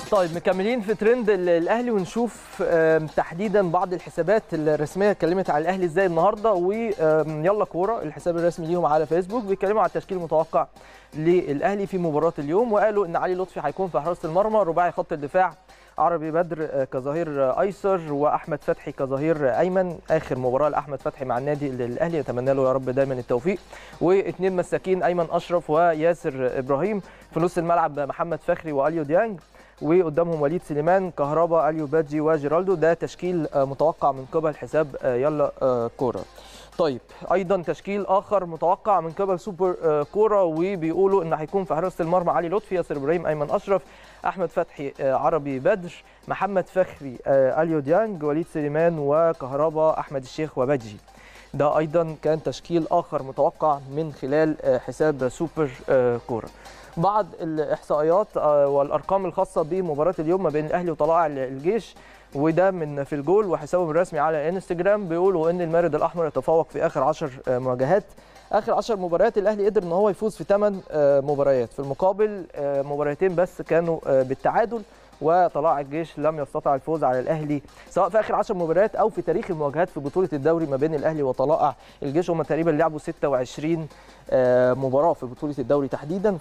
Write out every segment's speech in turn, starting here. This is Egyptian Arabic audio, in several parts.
طيب مكملين في ترند ال- الاهلي ونشوف آم، تحديدا بعض الحسابات الرسميه اتكلمت على الاهلي ازاي النهارده ويلا كوره الحساب الرسمي ليهم على فيسبوك بيتكلموا على التشكيل المتوقع للاهلي في مباراه اليوم وقالوا ان علي لطفي هيكون في حراسه المرمى رباعي خط الدفاع عربي بدر آه، كظهير آه، ايسر واحمد فتحي كظهير آه، ايمن اخر مباراه لاحمد فتحي مع النادي الاهلي نتمنى له يا رب دايما التوفيق واثنين مساكين ايمن اشرف وياسر ابراهيم في نص الملعب محمد فخري واليو ديانج وقدامهم وليد سليمان كهربا اليو بادجي وجيرالدو ده تشكيل آه، متوقع من قبل حساب آه، يلا آه، كوره طيب ايضا تشكيل اخر متوقع من قبل سوبر آه، كوره وبيقولوا ان هيكون في حراسه المرمى علي لطفي ياسر ابراهيم ايمن اشرف احمد فتحي آه، عربي بدر محمد فخري آه، اليو ديانج وليد سليمان وكهربا احمد الشيخ وبادجي ده ايضا كان تشكيل اخر متوقع من خلال آه، حساب سوبر آه، كوره بعض الاحصائيات آه، والارقام الخاصه بمباراه اليوم ما بين الاهلي وطلائع الجيش وده من في الجول وحسابهم الرسمي على انستجرام بيقولوا ان المارد الاحمر يتفوق في اخر 10 مواجهات اخر 10 مباريات الاهلي قدر ان هو يفوز في 8 مباريات في المقابل آه، مباراتين بس كانوا آه، بالتعادل وطلائع الجيش لم يستطع الفوز على الاهلي سواء في اخر 10 مباريات او في تاريخ المواجهات في بطوله الدوري ما بين الاهلي وطلائع الجيش هم تقريبا لعبوا 26 آه، مباراه في بطوله الدوري تحديدا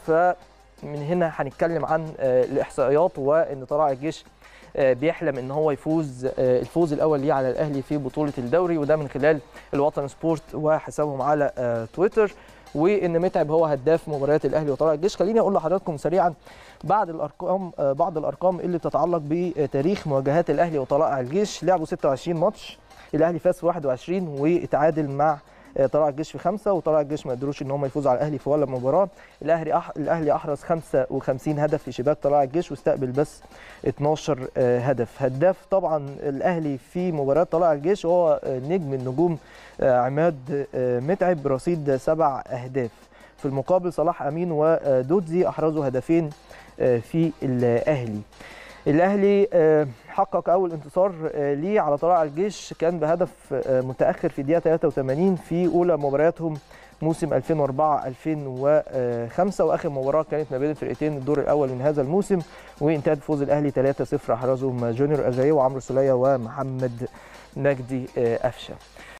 فمن هنا هنتكلم عن آه، الاحصائيات وان طلائع الجيش آه، بيحلم ان هو يفوز آه، الفوز الاول ليه على الاهلي في بطوله الدوري وده من خلال الوطن سبورت وحسابهم على آه، تويتر وان متعب هو هداف مباريات الاهلي وطلائع الجيش خليني اقول لحضراتكم سريعا بعض الارقام آه، بعض الارقام اللي بتتعلق بتاريخ مواجهات الاهلي وطلائع الجيش لعبوا 26 ماتش الاهلي فاز في 21 واتعادل مع آه، طلائع الجيش في خمسه وطلائع الجيش ما قدروش ان هم يفوزوا على الاهلي في ولا مباراه الاهلي أح... الاهلي احرز 55 هدف في شباك طلائع الجيش واستقبل بس 12 آه، هدف هداف طبعا الاهلي في مباراه طلائع الجيش هو آه، نجم النجوم آه، عماد آه، متعب برصيد سبع اهداف في المقابل صلاح امين ودودزي احرزوا هدفين آه، في الاهلي الاهلي آه، حقق اول انتصار آه، ليه على طلائع الجيش كان بهدف آه، متاخر في الدقيقه 83 في اولى مبارياتهم موسم 2004 2005 واخر مباراه كانت ما بين الفرقتين الدور الاول من هذا الموسم وانتهى بفوز الاهلي 3-0 احرزهم جونيور اجاي وعمرو سوليه ومحمد مجدي آه، قفشه